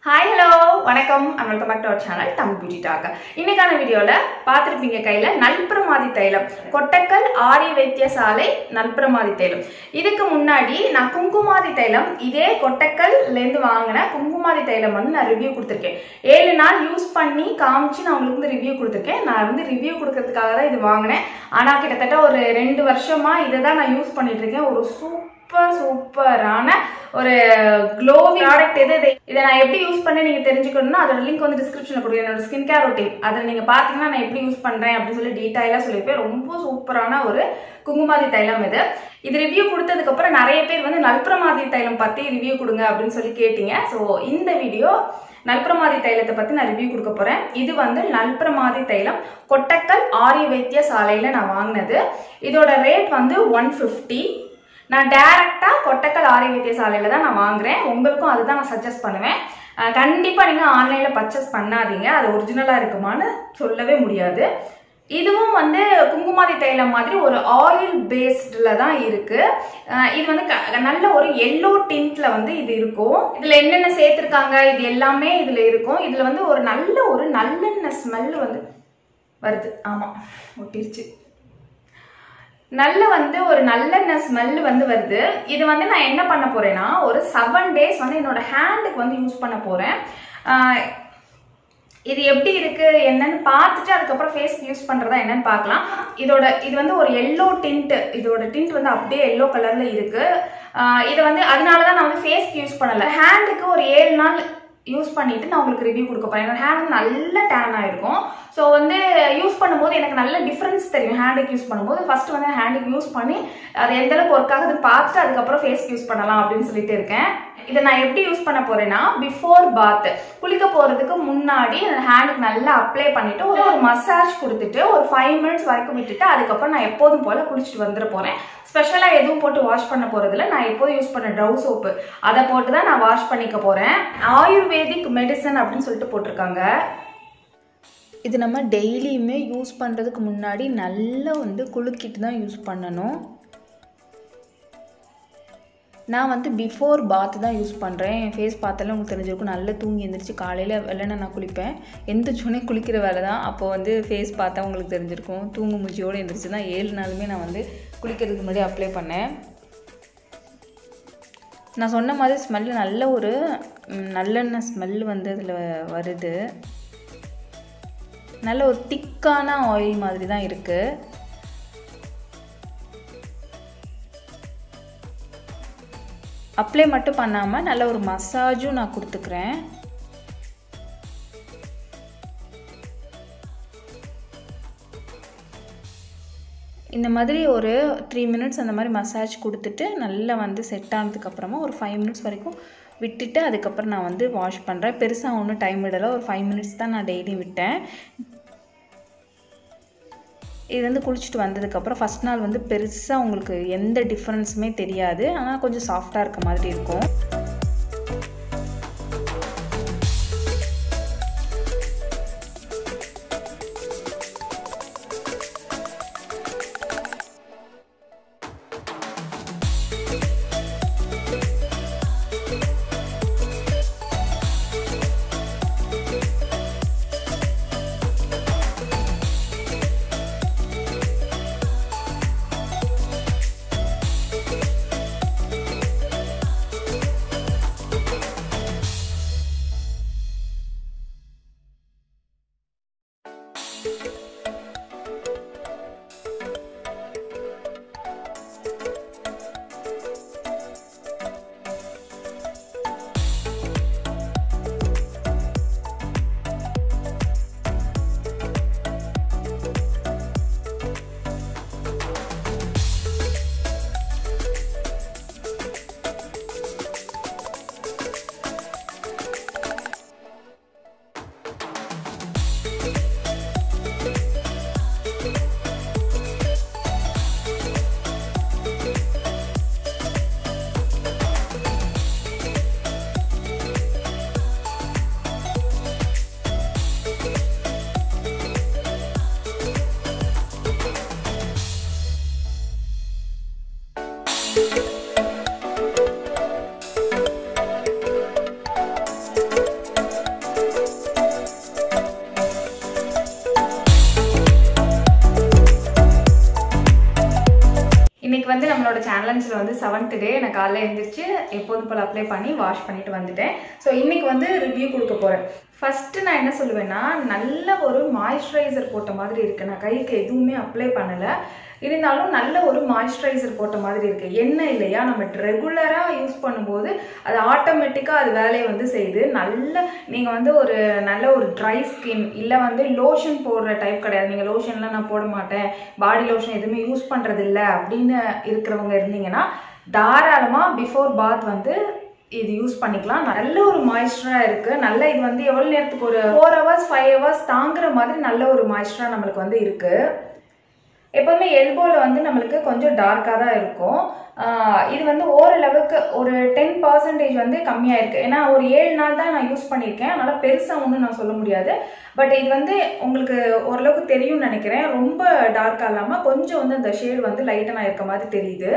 hi hello வணக்கம் and welcome back to our channel Tamil beauty talk இன்னைக்கான வீடியோவில் பார்த்துருப்பீங்க கையில் நல்பிரமாதி தைலம் கொட்டக்கல் ஆரிய வைத்தியசாலை நல்பிரமாதி தைலம் இதுக்கு முன்னாடி நான் குங்குமாதி தைலம் இதே கொட்டக்கல்லேருந்து வாங்கின குங்குமாதி தைலம் வந்து நான் ரிவ்யூ கொடுத்துருக்கேன் ஏழு நாள் யூஸ் பண்ணி காமிச்சு நான் உங்களுக்கு வந்து ரிவ்யூ கொடுத்துருக்கேன் நான் வந்து ரிவ்யூ கொடுக்கறதுக்காக தான் இது வாங்கினேன் ஆனால் கிட்டத்தட்ட ஒரு ரெண்டு வருஷமா இதை தான் நான் யூஸ் பண்ணிட்டு இருக்கேன் ஒரு சூப்பர் சூப்பரான ஒரு க்ளோவி ப்ராடக்ட் எது இது இதை நான் எப்படி யூஸ் பண்ண நீங்க தெரிஞ்சுக்கணும்னா அதோட லிங்க் வந்து டிஸ்கிரிப்ஷன்ல கொடுக்குறேன் என்னோட ஸ்கின் கேர் ரொட்டீன் அதை நீங்க பாத்தீங்கன்னா நான் எப்படி யூஸ் பண்றேன் அப்படின்னு சொல்லி டீட்டெயிலாக சொல்லியிருப்பேன் ரொம்ப சூப்பரான ஒரு குங்குமாதி தைலம் இது இது ரிவ்யூ கொடுத்ததுக்கு அப்புறம் நிறைய பேர் வந்து நல்பிரமாதி தைலம் பத்தி ரிவ்யூ கொடுங்க அப்படின்னு சொல்லி கேட்டீங்க ஸோ இந்த வீடியோ நல்பிரமாதி தைலத்தை பத்தி நான் ரிவ்யூ கொடுக்க போறேன் இது வந்து நல்பிரமாதி தைலம் கொட்டக்கல் ஆரிய வைத்திய சாலையில நான் வாங்கினது இதோட ரேட் வந்து ஒன் ஃபிஃப்டி நான் டேரெக்டாக கொட்டக்கல் ஆரிய வைத்தியசாலையில் தான் நான் வாங்குறேன் உங்களுக்கும் அதுதான் நான் சஜஸ்ட் பண்ணுவேன் அஹ் கண்டிப்பா நீங்க ஆன்லைன்ல பர்ச்சேஸ் பண்ணாதீங்க அது ஒரிஜினலா இருக்குமான்னு சொல்லவே முடியாது இதுவும் வந்து குங்குமாதி தைலம் மாதிரி ஒரு ஆயில் பேஸ்டில் தான் இருக்கு அஹ் இது வந்து க- நல்ல ஒரு எல்லோ டிண்ட்ல வந்து இது இருக்கும் இதுல என்னென்ன சேர்த்திருக்காங்க இது எல்லாமே இதுல இருக்கும் இதுல வந்து ஒரு நல்ல ஒரு நல்லெண்ணெய் ஸ்மெல் வந்து வருது ஆமா ஒட்டிருச்சு நல்ல வந்து ஒரு நல்லெண்ணெய் ஸ்மெல் வந்து வருது இது வந்து நான் என்ன பண்ண போறேன்னா ஒரு செவன் டேஸ் வந்து என்னோட ஹேண்டுக்கு வந்து யூஸ் பண்ண போறேன் ஆஹ் இது எப்படி இருக்கு என்னன்னு பார்த்துட்டு அதுக்கப்புறம் ஃபேஸ்க்கு யூஸ் பண்றதா என்னன்னு பார்க்கலாம் இதோட இது வந்து ஒரு எல்லோ டிண்ட் இதோட டிண்ட் வந்து அப்படியே எல்லோ கலர்ல இருக்கு ஆஹ் இது வந்து அதனால தான் நான் வந்து ஃபேஸ்க்கு யூஸ் பண்ணல ஹேண்டுக்கு ஒரு ஏழு நாள் யூஸ் பண்ணிட்டு நான் உங்களுக்கு ரிவ்யூ கொடுக்க போறேன் என்னோட ஹேண்ட் வந்து நல்ல டேன் ஆயிருக்கும் ஸோ வந்து யூஸ் பண்ணும்போது எனக்கு நல்ல டிஃப்ரென்ஸ் தெரியும் ஹேண்டுக்கு யூஸ் பண்ணும்போது ஃபர்ஸ்ட் வந்து ஹேண்டுக்கு யூஸ் பண்ணி அது எந்த அளவுக்கு ஒர்க் ஆகுதுன்னு பார்த்துட்டு அதுக்கப்புறம் ஃபேஸ்க்கு யூஸ் பண்ணலாம் அப்படின்னு சொல்லிட்டு இருக்கேன் இதை நான் எப்படி யூஸ் பண்ண போறேன்னா பிஃபோர் பாத் குளிக்க போறதுக்கு முன்னாடி ஹேண்டுக்கு நல்லா அப்ளை பண்ணிட்டு ஒரு ஒரு மசாஜ் கொடுத்துட்டு ஒரு ஃபைவ் மினிட்ஸ் வரைக்கும் விட்டுட்டு அதுக்கப்புறம் நான் எப்போதும் போல குளிச்சுட்டு வந்துட போறேன் ஸ்பெஷலா எதுவும் போட்டு வாஷ் பண்ண போறதில்ல நான் எப்போதும் யூஸ் பண்ண டவ் சோப்பு அதை போட்டு தான் நான் வாஷ் பண்ணிக்க போறேன் ஆயுர்வேதிக் மெடிசன் அப்படின்னு சொல்லிட்டு போட்டிருக்காங்க இது நம்ம டெய்லியுமே யூஸ் பண்ணுறதுக்கு முன்னாடி நல்லா வந்து குலுக்கிட்டு தான் யூஸ் பண்ணணும் நான் வந்து பிஃபோர் பாத் தான் யூஸ் பண்ணுறேன் என் ஃபேஸ் பார்த்தாலும் உங்களுக்கு தெரிஞ்சிருக்கும் நல்லா தூங்கி எந்திரிச்சு காலையில் வெள்ளனை நான் குளிப்பேன் எந்திரிச்சோடனே குளிக்கிற வேலை தான் அப்போ வந்து ஃபேஸ் பார்த்தா உங்களுக்கு தெரிஞ்சிருக்கும் தூங்கு மூச்சியோடு எந்திரிச்சு தான் ஏழு நாளுமே நான் வந்து குளிக்கிறதுக்கு முன்னாடி அப்ளை பண்ணேன் நான் சொன்ன மாதிரி ஸ்மெல்லு நல்ல ஒரு ம், நல்லெண்ணெய் ஸ்மெல் வந்து அதில் வருது நல்ல ஒரு திக்கான ஆயில் மாதிரி தான் இருக்குது அப்ளை மட்டும் பண்ணாமல் நல்ல ஒரு மசாஜும் நான் கொடுத்துக்கிறேன் இந்த மாதிரி ஒரு த்ரீ மினிட்ஸ் அந்த மாதிரி மசாஜ் கொடுத்துட்டு நல்லா வந்து செட் ஆனதுக்கப்புறமா ஒரு ஃபைவ் மினிட்ஸ் வரைக்கும் விட்டுட்டு அதுக்கப்புறம் நான் வந்து வாஷ் பண்ணுறேன் பெருசாக ஒன்றும் டைம் விடலை ஒரு ஃபைவ் மினிட்ஸ் தான் நான் டெய்லி விட்டேன் இது வந்து குளிச்சுட்டு வந்ததுக்கப்புறம் ஃபஸ்ட் நாள் வந்து பெருசாக உங்களுக்கு எந்த டிஃப்ரென்ஸுமே தெரியாது ஆனால் கொஞ்சம் சாஃப்டாக இருக்க மாதிரி இருக்கும் என்னோட சேலஞ்சில் வந்து செவன்த் டே நான் காலைல எழுந்திரிச்சு எப்போதும் போல் அப்ளை பண்ணி வாஷ் பண்ணிட்டு வந்துட்டேன் ஸோ இன்னைக்கு வந்து ரிவ்யூ கொடுக்க போகிறேன் ஃபஸ்ட்டு நான் என்ன சொல்லுவேன்னா நல்ல ஒரு மாய்ஸ்சரைசர் போட்ட மாதிரி இருக்கு நான் கைக்கு எதுவுமே அப்ளை பண்ணலை இருந்தாலும் நல்ல ஒரு மாய்ஸ்சரைசர் போட்ட மாதிரி இருக்கு என்ன இல்லையா நம்ம ரெகுலராக யூஸ் பண்ணும்போது அது ஆட்டோமேட்டிக்காக அது வேலையை வந்து செய்யுது நல்ல நீங்கள் வந்து ஒரு நல்ல ஒரு ட்ரை ஸ்கின் இல்லை வந்து லோஷன் போடுற டைப் கிடையாது நீங்கள் லோஷன்லாம் நான் போட மாட்டேன் பாடி லோஷன் எதுவுமே யூஸ் பண்ணுறது இல்லை அப்படின்னு இருக்கிறவங்க இருந்தீங்கன்னா தாராளமாக பிஃபோர் பாத் வந்து இது யூஸ் பண்ணிக்கலாம் நல்ல ஒரு மாய்ஸ்சராக இருக்குது நல்ல இது வந்து எவ்வளோ நேரத்துக்கு ஒரு ஃபோர் ஹவர்ஸ் ஃபைவ் ஹவர்ஸ் தாங்குற மாதிரி நல்ல ஒரு மாய்ஸ்சராக நம்மளுக்கு வந்து இருக்குது எப்போவுமே எல்போவில் வந்து நம்மளுக்கு கொஞ்சம் டார்க்காக தான் இருக்கும் ஆஹ் இது வந்து ஓரளவுக்கு ஒரு டென் பர்சன்டேஜ் வந்து கம்மியாக இருக்குது ஏன்னா ஒரு ஏழு நாள் தான் நான் யூஸ் பண்ணியிருக்கேன் அதனால் பெருசாக ஒன்றும் நான் சொல்ல முடியாது பட் இது வந்து உங்களுக்கு ஓரளவுக்கு தெரியும்னு நினைக்கிறேன் ரொம்ப டார்க்காக இல்லாமல் கொஞ்சம் வந்து அந்த ஷேடு வந்து லைட்டனாக இருக்க மாதிரி தெரியுது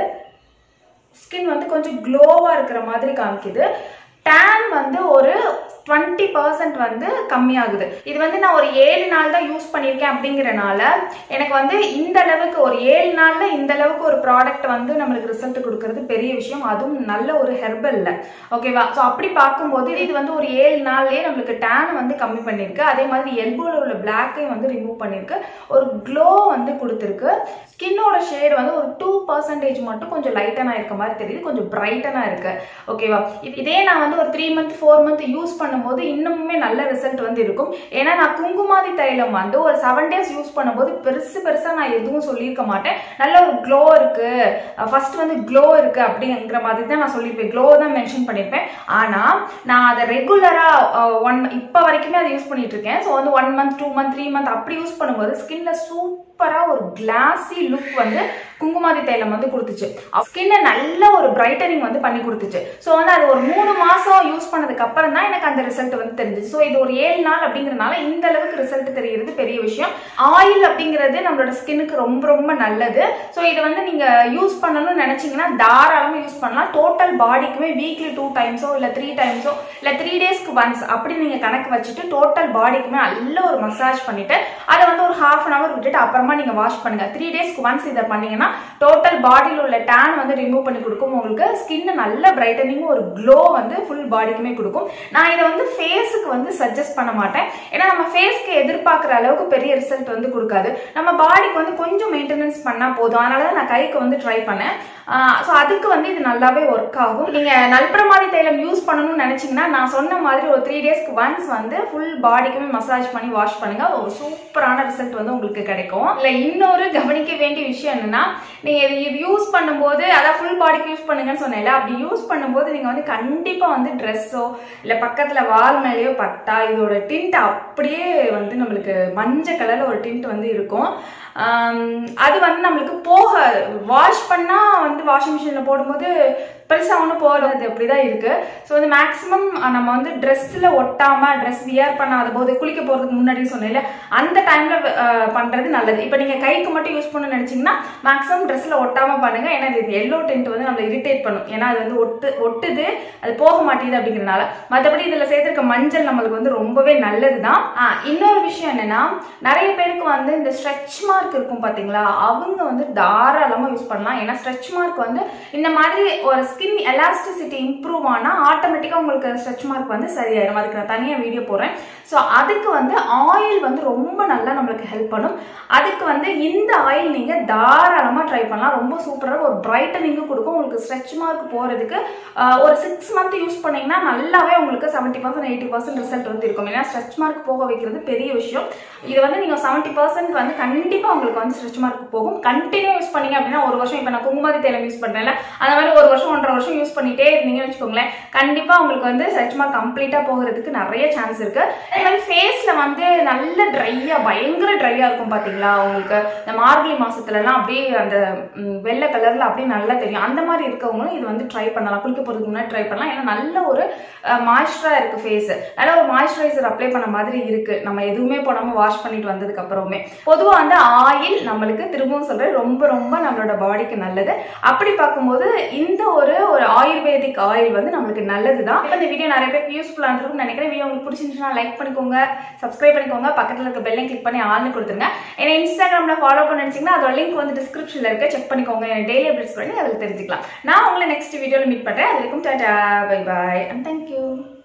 ஸ்கின் வந்து கொஞ்சம் க்ளோவாக இருக்கிற மாதிரி காமிக்குது டேன் வந்து ஒரு டுவெண்ட்டி பர்சன்ட் வந்து கம்மியாகுது இது வந்து நான் ஒரு ஏழு நாள் தான் யூஸ் பண்ணியிருக்கேன் அப்படிங்கிறனால எனக்கு வந்து இந்த அளவுக்கு ஒரு ஏழு நாளில் இந்த அளவுக்கு ஒரு ப்ராடக்ட் வந்து நம்மளுக்கு ரிசல்ட் கொடுக்கறது பெரிய விஷயம் அதுவும் நல்ல ஒரு ஹெர்பல்ல ஓகேவா ஸோ அப்படி பார்க்கும்போது இது வந்து ஒரு ஏழு நாள்லயே நம்மளுக்கு டேன் வந்து கம்மி பண்ணியிருக்கு அதே மாதிரி எல்போவில் உள்ள பிளாக்கையும் வந்து ரிமூவ் பண்ணியிருக்கு ஒரு க்ளோ வந்து கொடுத்துருக்கு ஸ்கின்னோட ஷேட் வந்து ஒரு டூ பர்சன்டேஜ் மட்டும் கொஞ்சம் லைட்டனாக இருக்க மாதிரி தெரியுது கொஞ்சம் பிரைட்டனாக இருக்கு ஓகேவா இது- இதே நான் வந்து ஒரு three month four month use பண்ணும்போது இன்னுமுமே நல்ல ரிசல்ட் வந்து இருக்கும் ஏன்னா நான் குங்குமாதி தைலம் வந்து ஒரு செவன் டேஸ் யூஸ் பண்ணும்போது பெருசு பெருசாக நான் எதுவும் சொல்லியிருக்க மாட்டேன் நல்ல ஒரு க்ளோ இருக்கு ஃபர்ஸ்ட் வந்து க்ளோ இருக்கு அப்படிங்கிற மாதிரி தான் நான் சொல்லியிருப்பேன் க்ளோ தான் மென்ஷன் பண்ணியிருப்பேன் ஆனால் நான் அதை ரெகுலராக ஒன் இப்போ வரைக்குமே அதை யூஸ் பண்ணிட்டு இருக்கேன் ஸோ வந்து one month two month three month அப்படி யூஸ் பண்ணும்போது ஸ்கின்ல சூப்பராக ஒரு கிளாஸி லுக் வந்து குங்குமாதி தைலம் வந்து கொடுத்துச்சு ஸ்கின்னை நல்ல ஒரு பிரைட்டனிங் வந்து பண்ணி கொடுத்துச்சு ஸோ வந்து அது ஒரு மூணு மாசம் யூஸ் பண்ணதுக்கு அப்புறம் தான் எனக்கு அந்த ரிசல்ட் வந்து தெரிஞ்சுச்சு ஸோ இது ஒரு ஏழு நாள் அப்படிங்கறதுனால இந்த அளவுக்கு ரிசல்ட் தெரிகிறது பெரிய விஷயம் ஆயில் அப்படிங்கிறது நம்மளோட ஸ்கின்னுக்கு ரொம்ப ரொம்ப நல்லது ஸோ இது வந்து நீங்க யூஸ் பண்ணணும்னு நினைச்சீங்கன்னா தாராளமாக யூஸ் பண்ணலாம் டோட்டல் பாடிக்குமே வீக்லி டூ டைம்ஸோ இல்லை த்ரீ டைம்ஸோ இல்லை த்ரீ டேஸ்க்கு ஒன்ஸ் அப்படி நீங்க கணக்கு வச்சுட்டு டோட்டல் பாடிக்குமே நல்ல ஒரு மசாஜ் பண்ணிட்டு அதை வந்து ஒரு ஹாஃப் அன் அவர் விட்டுட்டு அப்புறமா நீங்க வாஷ் பண்ணுங்க த்ரீ டேஸ்க்கு ஒன்ஸ் இதை பண்ணீங்கன்னா டோட்டல் பாடியில் உள்ள டேன் வந்து ரிமூவ் பண்ணி கொடுக்கும் உங்களுக்கு ஸ்கின் நல்ல பிரைட்டனிங் ஒரு க்ளோ வந்து ஃபுல் பாடிக்குமே கொடுக்கும் நான் இதை வந்து ஃபேஸுக்கு வந்து சஜஸ்ட் பண்ண மாட்டேன் ஏன்னா நம்ம ஃபேஸ்க்கு எதிர்பார்க்குற அளவுக்கு பெரிய ரிசல்ட் வந்து கொடுக்காது நம்ம பாடிக்கு வந்து கொஞ்சம் மெயின்டெனன்ஸ் பண்ணா போதும் அதனால தான் நான் கைக்கு வந்து ட்ரை பண்ணேன் ஸோ அதுக்கு வந்து இது நல்லாவே ஒர்க் ஆகும் நீங்க நல்பிரமாதி தைலம் யூஸ் பண்ணணும்னு நினைச்சீங்கன்னா நான் சொன்ன மாதிரி ஒரு த்ரீ டேஸ்க்கு ஒன்ஸ் வந்து ஃபுல் பாடிக்குமே மசாஜ் பண்ணி வாஷ் பண்ணுங்க ஒரு சூப்பரான ரிசல்ட் வந்து உங்களுக்கு கிடைக்கும் இல்ல இன்னொரு கவனிக்க வேண்டிய விஷயம் என்னன்னா நீங்க இது இது யூஸ் பண்ணும்போது அதான் ஃபுல் பாடிக்கு யூஸ் பண்ணுங்கன்னு சொன்னேன்ல அப்படி யூஸ் பண்ணும்போது நீங்க வந்து கண்டிப்பா வந்து ட்ரெஸ்ஸோ இல்ல பக்கத்துல வால் மேலேயோ பட்டா இதோட டிண்ட் அப்படியே வந்து நம்மளுக்கு மஞ்சள் கலர்ல ஒரு டிண்ட் வந்து இருக்கும் ஆம், அது வந்து நம்மளுக்கு போக வாஷ் பண்ணா வந்து வாஷிங் மிஷின்ல போடும்போது பெருசாக ஒன்றும் போகிறது அப்படி தான் இருக்கு ஸோ வந்து மேக்ஸிமம் நம்ம வந்து ட்ரெஸ்ஸில் ஒட்டாம ட்ரெஸ் வியர் பண்ணாத போது குளிக்க போகிறதுக்கு முன்னாடி சொன்னேன்ல அந்த டைமில் பண்ணுறது நல்லது இப்போ நீங்கள் கைக்கு மட்டும் யூஸ் பண்ண நினச்சிங்கன்னா மேக்ஸிமம் ட்ரெஸ்ஸில் ஒட்டாம பண்ணுங்க ஏன்னா இது எல்லோ டென்ட் வந்து நம்மளை இரிட்டேட் பண்ணும் ஏன்னா அது வந்து ஒட்டு ஒட்டுது அது போக மாட்டேங்குது அப்படிங்கிறனால மற்றபடி இதில் சேர்த்துருக்க மஞ்சள் நம்மளுக்கு வந்து ரொம்பவே நல்லது தான் இன்னொரு விஷயம் என்னன்னா நிறைய பேருக்கு வந்து இந்த ஸ்ட்ரெச் மார்க் இருக்கும் பார்த்தீங்களா அவங்க வந்து தாராளமாக யூஸ் பண்ணலாம் ஏன்னா ஸ்ட்ரெச் மார்க் வந்து இந்த மாதிரி ஒரு ஸ்கின் எலாஸ்டிசிட்டி இம்ப்ரூவ் ஆனால் ஆட்டோமேட்டிக்காக உங்களுக்கு ஸ்ட்ரெச் மார்க் வந்து சரியாயிடும் அதுக்கு நான் தனியாக வீடியோ போடுறேன் ஸோ அதுக்கு வந்து ஆயில் வந்து ரொம்ப நல்லா நம்மளுக்கு ஹெல்ப் பண்ணும் அதுக்கு வந்து இந்த ஆயில் நீங்கள் தாராளமாக ட்ரை பண்ணலாம் ரொம்ப சூப்பராக ஒரு பிரைட்டனிங்கும் கொடுக்கும் உங்களுக்கு ஸ்ட்ரெச் மார்க் போகிறதுக்கு ஒரு சிக்ஸ் மந்த் யூஸ் பண்ணீங்கன்னா நல்லாவே உங்களுக்கு seventy percent eighty percent result வந்து இருக்கும் ஏன்னா ஸ்ட்ரெச் மார்க் போக வைக்கிறது பெரிய விஷயம் இது வந்து நீங்கள் செவன்ட்டி பர்சன்ட் வந்து கண்டிப்பாக உங்களுக்கு வந்து ஸ்ட்ரெச் மார்க் போகும் கண்டினியூ யூஸ் பண்ணீங்க அப்படின்னா ஒரு வருஷம் இப்போ நான் குங்குமாதி தைலம் யூஸ் பண்ணுறேன்ல அந்த மாதிரி ஒரு வருஷம் ஒன்றரை வருஷம் யூஸ் பண்ணிட்டே இருந்தீங்கன்னு வச்சுக்கோங்களேன் கண்டிப்பாக உங்களுக்கு வந்து ஸ்ட்ரெச் மார்க் கம்ப்ளீட்டாக போகிறதுக்கு நிறைய சான்ஸ் இருக்கு அதே மாதிரி ஃபேஸில் வந்து நல்ல ட்ரையாக பயங்கர ட்ரையாக இருக்கும் பார்த்தீங்களா உங்களுக்கு இந்த மார்கழி மாசத்துலலாம் அப்படியே அந்த ம், வெள்ளை கலரில் அப்படியே நல்லா தெரியும் அந்த மாதிரி இருக்கவங்களும் இது வந்து ட்ரை பண்ணலாம் குளிக்க போகிறதுக்கு முன்னாடி ட்ரை பண்ணலாம் ஏன்னா நல்ல ஒரு மாய்ஸ்சராக இருக்குது ஃபேஸ் நல்ல ஒரு மாய்ஸ்சரைசர் அப்ளை பண்ண மாதிரி இருக்குது நம்ம எதுவுமே போடாமல் வாஷ் பண்ணிட்டு வந்ததுக்கு அப்புறமே பொதுவாக வந்து ஆயில் நம்மளுக்கு திரும்பவும் சொல்கிறேன் ரொம்ப ரொம்ப நம்மளோட பாடிக்கு நல்லது அப்படி பார்க்கும்போது இந்த ஒரு ஒரு ஆயுர்வேதிக் ஆயில் வந்து நம்மளுக்கு நல்லது தான் இப்போ இந்த வீடியோ நிறைய பேருக்கு யூஸ்ஃபுல்லாக இருக்கும்னு நினைக்கிறேன் வீடியோ உங்களுக்கு பிடிச்சிருந்துச்சுன்னா லைக் பண்ணிக்கோங்க சப்ஸ்கிரைப் பண்ணிக்கோங்க பக்கத்தில் இருக்க பெல்லை கிளிக் பண்ணி ஆள்னு கொடுத்துருங்க என்ன இன்ஸ்டாகிராமில் ஃபாலோ பண்ண நினச்சிங்கன்னா அதோட லிங்க் வந்து டிஸ்கிரிப்ஷனில் இருக்க செக் பண்ணிக்கோங்க டெய்லி அப்டேட்ஸ் பண்ணி அதில் தெரிஞ்சுக்கலாம் நான் உங்களை நெக்ஸ்ட் வீடியோவில் மீட் பண்ணுறேன் அது வரைக்கும் tata bye bye and thank you